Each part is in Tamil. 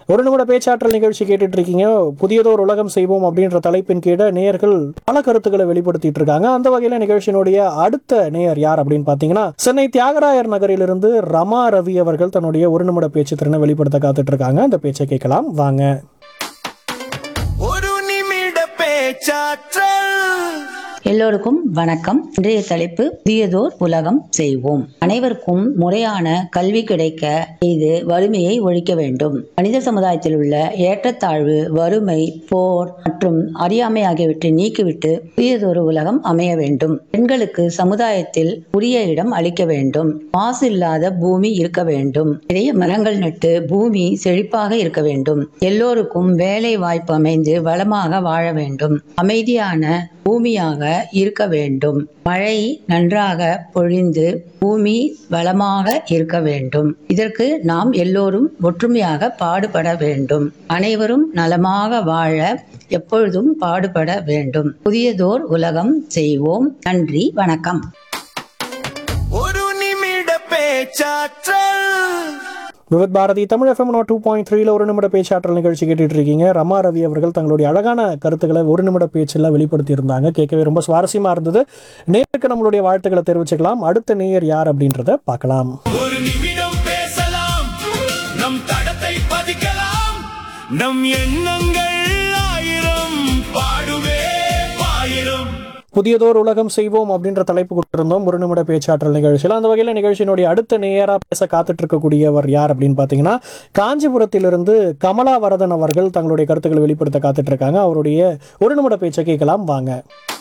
ஒரு நிமிட பேச்சாற்றல் நிகழ்ச்சி கேட்டுட்டு இருக்கீங்க புதியதோர் உலகம் செய்வோம் அப்படின்ற தலைப்பின் கீழே நேயர்கள் பல கருத்துக்களை வெளிப்படுத்திட்டு இருக்காங்க அந்த வகையில நிகழ்ச்சியினுடைய அடுத்த நேயர் யார் அப்படின்னு பாத்தீங்கன்னா சென்னை தியாகராயர் நகரிலிருந்து ரமா ரவி அவர்கள் தன்னுடைய ஒரு நிமிட பேச்சு திறனை வெளிப்படுத்த காத்துட்டு இருக்காங்க அந்த பேச்சை கேட்கலாம் வாங்க ஒரு நிமிட பேச்சாற்றல் எல்லோருக்கும் வணக்கம் இன்றைய தலைப்பு புதியதோர் உலகம் செய்வோம் அனைவருக்கும் முறையான கல்வி கிடைக்க இது வறுமையை ஒழிக்க வேண்டும் மனித சமுதாயத்தில் உள்ள ஏற்றத்தாழ்வு வறுமை போர் மற்றும் அறியாமை ஆகியவற்றை நீக்கிவிட்டு புதியதொரு உலகம் அமைய வேண்டும் பெண்களுக்கு சமுதாயத்தில் உரிய இடம் அளிக்க வேண்டும் மாசு இல்லாத பூமி இருக்க வேண்டும் நிறைய மரங்கள் நட்டு பூமி செழிப்பாக இருக்க வேண்டும் எல்லோருக்கும் வேலை வாய்ப்பு அமைந்து வளமாக வாழ வேண்டும் அமைதியான பூமியாக இருக்க வேண்டும் மழை நன்றாக பொழிந்து பூமி வளமாக இருக்க வேண்டும் இதற்கு நாம் எல்லோரும் ஒற்றுமையாக பாடுபட வேண்டும் அனைவரும் நலமாக வாழ எப்பொழுதும் பாடுபட வேண்டும் புதியதோர் உலகம் செய்வோம் நன்றி வணக்கம் ஒரு நிமிட பேச்சாற்றல் Vividh Bharati Tamil FM two point த்ரீல ஒரு நிமிட பேச்சாற்றல் நிகழ்ச்சி கேட்டுட்டு இருக்கீங்க ரமா ரவி அவர்கள் தங்களுடைய அழகான கருத்துக்களை ஒரு நிமிட பேச்சில் வெளிப்படுத்தி இருந்தாங்க கேட்கவே ரொம்ப சுவாரஸ்யமா இருந்தது நேருக்கு நம்மளுடைய வாழ்த்துக்களை தெரிவிச்சுக்கலாம் அடுத்த நேயர் யார் அப்படின்றத பார்க்கலாம் ஒரு நிமிடம் பேசலாம் நம் தடத்தை பதிக்கலாம் நம் எண்ணங்கள் ஆயிரம் பாடுவே பாயிரம் புதியதோர் உலகம் செய்வோம் அப்படின்ற தலைப்பு கொடுத்திருந்தோம் ஒரு நிமிட பேச்சாற்றல் நிகழ்ச்சியில் அந்த வகையில் நிகழ்ச்சியினுடைய அடுத்த நேயரா பேச காத்துட்டு இருக்கக்கூடியவர் யார் அப்படின்னு பார்த்தீங்கன்னா காஞ்சிபுரத்திலிருந்து கமலா வரதன் அவர்கள் தங்களுடைய கருத்துக்களை வெளிப்படுத்த காத்துட்டு இருக்காங்க அவருடைய ஒரு நிமிட பேச்சை கேட்கலாம் வாங்க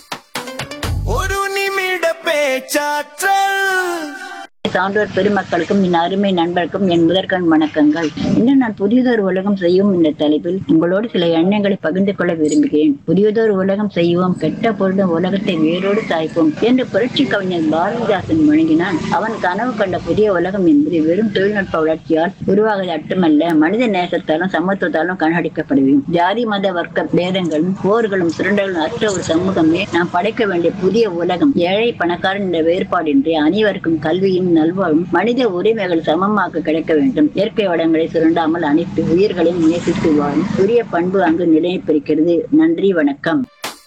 ஒரு நிமிட பேச்சாற்றல் சான்றோர் பெருமக்களுக்கும் என் அருமை நண்பருக்கும் என் முதற்கண் வணக்கங்கள் இன்னும் நான் புதியதொரு உலகம் செய்யும் இந்த தலைப்பில் உங்களோடு சில எண்ணங்களை பகிர்ந்து கொள்ள விரும்புகிறேன் புதியதொரு உலகம் செய்வோம் கெட்ட பொருளும் உலகத்தை வேரோடு சாய்ப்போம் என்று புரட்சி கவிஞர் பாரதிதாசன் முழங்கினான் அவன் கனவு கண்ட புதிய உலகம் என்பது வெறும் தொழில்நுட்ப வளர்ச்சியால் உருவாகுவது மட்டுமல்ல மனித நேசத்தாலும் சமத்துவத்தாலும் கண்காணிக்கப்பட வேண்டும் ஜாதி மத வர்க்க பேதங்களும் போர்களும் சுரண்டலும் அற்ற ஒரு சமூகமே நாம் படைக்க வேண்டிய புதிய உலகம் ஏழை பணக்காரன் என்ற வேறுபாடின்றி அனைவருக்கும் கல்வியும் நல்வாழ்வும் மனித உரிமைகள் சமமாக கிடைக்க வேண்டும் இயற்கை வளங்களை சுரண்டாமல் அனைத்து உயிர்களையும் நேசித்து வாழும் உரிய பண்பு அங்கு நிலைப்பிருக்கிறது நன்றி வணக்கம்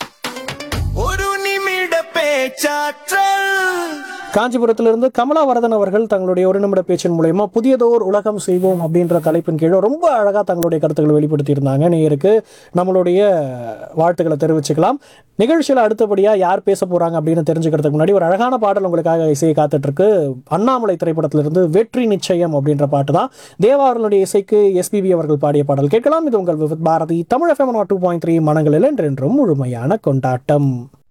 ஒரு நிமிட பேச்சாற்றல் காஞ்சிபுரத்திலிருந்து கமலா வரதன் அவர்கள் தங்களுடைய ஒரு நிமிட பேச்சின் மூலயமா புதியதோர் உலகம் செய்வோம் அப்படின்ற தலைப்பின் கீழே ரொம்ப அழகாக தங்களுடைய கருத்துக்களை வெளிப்படுத்தி இருந்தாங்க நேயருக்கு நம்மளுடைய வாழ்த்துக்களை தெரிவிச்சுக்கலாம் நிகழ்ச்சியில் அடுத்தபடியாக யார் பேச போறாங்க அப்படின்னு தெரிஞ்சுக்கிறதுக்கு முன்னாடி ஒரு அழகான பாடல் உங்களுக்காக இசையை காத்துட்டு இருக்கு அண்ணாமலை திரைப்படத்திலிருந்து வெற்றி நிச்சயம் அப்படின்ற பாட்டு தான் தேவா அவர்களுடைய இசைக்கு எஸ்பிபி அவர்கள் பாடிய பாடல் கேட்கலாம் இது உங்கள் Vividh Bharati Tamil FM two point three மனங்களில் என்றென்றும் முழுமையான கொண்டாட்டம்